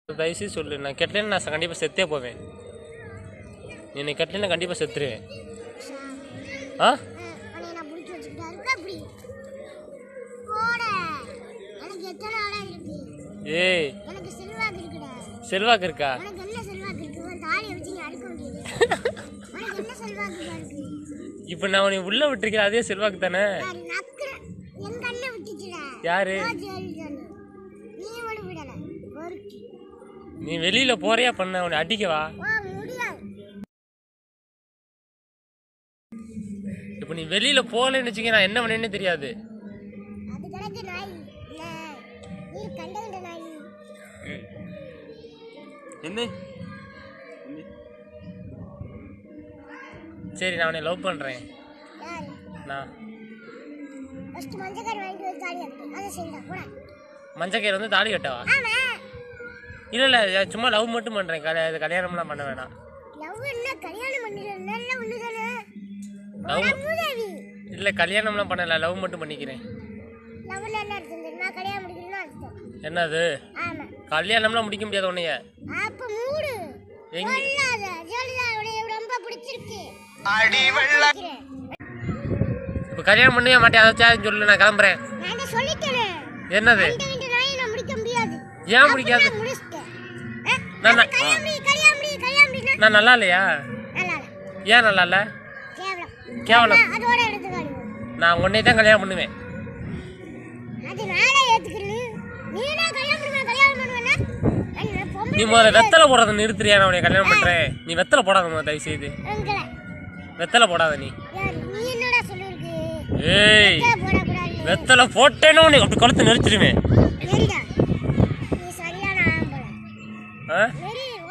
தயவுசெய்து சொல்லு நான் கெட்டலேன்னு நான் கண்டிப்பாக செத்தே போவேன் நீ என்னை கெட்டலேன்னு கண்டிப்பாக செத்துருவேன் ஆ உன்னை நான் பிடிச்சி வச்சுக்கிட்டா இருக்கா இப்படி போட எனக்கு எத்தனை ஆளா இருக்கு ஏய் எனக்கு செல்வாக்கு இருக்குடா செல்வாக்கு இருக்கா உனக்கு என்ன செல்வாக்கு இருக்கு உன் தாலியை வச்சு நீ அடுக்க முடியுது உனக்கு என்ன செல்வாக்கு இருக்கு இப்போ நான் உன்னை உள்ளே விட்டுருக்கேன் அதே செல்வாக்கு தானே யாரு நக்குற என் கண்ணை விட்டுச்சுடா யாரு ஓ, ஜெயலலிதா நீ ஒன்று விடல பொறுக்கி நீ வெளியில் போறியா பண்ண உன்னை அடிக்கவா ஓ முடியாது இப்போ நீ வெளியில் போகலன்னு வச்சுக்க நான் என்ன பண்ணேன்னு தெரியாது அது கிடக்கு நாய் இல்ல நீ கண்டகின்ற நாய் என்ன சரி நான் உன்னை லவ் பண்ணுறேன் யாரு நான் ஃபர்ஸ்ட் மஞ்சக்காரி வாங்கிட்டு வந்து தாலி கட்டு அதை செய்யடா போட மஞ்சக்கயிறு வந்து தாலி கட்டவா ஆமா இல்லை இல்லை சும்மா லவ் மட்டும் பண்ணுறேன் கல்யா இது கல்யாணம்லாம் பண்ண வேணாம் லவ் என்ன கல்யாணம் பண்ணிடல நல்ல ஒண்ணு தானே லவ் மூதேவி இல்லை கல்யாணம்லாம் பண்ணல லவ் மட்டும் பண்ணிக்கிறேன் லவ்ல என்ன அர்த்தம் தெரியுமா கல்யாணம் முடிக்கணும்னு அர்த்தம் என்னது ஆமா கல்யாணம்லாம் முடிக்க முடியாது உன்னைய அப்ப மூடு எங்க? சொல்லாத ஜெயலலிதா உடைய ரொம்ப பிடிச்சிருக்கு பிடிக்கிறேன். இப்போ கல்யாணம் பண்ணவே மாட்டேன் அதாச்சும் சொல்லு நான் கிளம்புறேன் நான் இதை சொல்லிட்டேனே என்னது இந்த வீட்டு நாயை நான் முடிக்க முடியாது ஏன் முடிக்காது நான் முடிச்சிட்டேன் ஆ? நான் அப்ப கல்யாணம் முடி, கல்யாணம் முடி, கல்யாணம் முடினா நான் நல்லா இல்லையா நல்லா இல்ல. ஏன் நல்லா இல்லை கேவலம் கேவலம் நான் அதோட எடுத்து காட்டுவோம் நான் உன்னை தான் கல்யாணம் பண்ணுவேன் அது நானே ஏத்துக்கிறது நீ தான் கல்யாணம் பண்ணுவேன் கல்யாணம் பண்ணுவேன்னா நான் பொம்பளை நீ முதல்ல வெத்தலை போடாத நிறுத்துறியா நான் உன்னை கல்யாணம் பண்ணுறேன் நீ வெத்தலை போடாத முதல்ல தயவு செய்து உங்களை வெத்தலை போடாத நீ யார் நீ என்னடா சொல்லிருக்கு ஏய் போடக்கூடாது வெத்தலை போட்டேன்னு உன்னை அப்படி கழுத்து நெரிச்சிருவேன் ஏறிடா நீ சரியான ஆம்பளை ஆ வெறி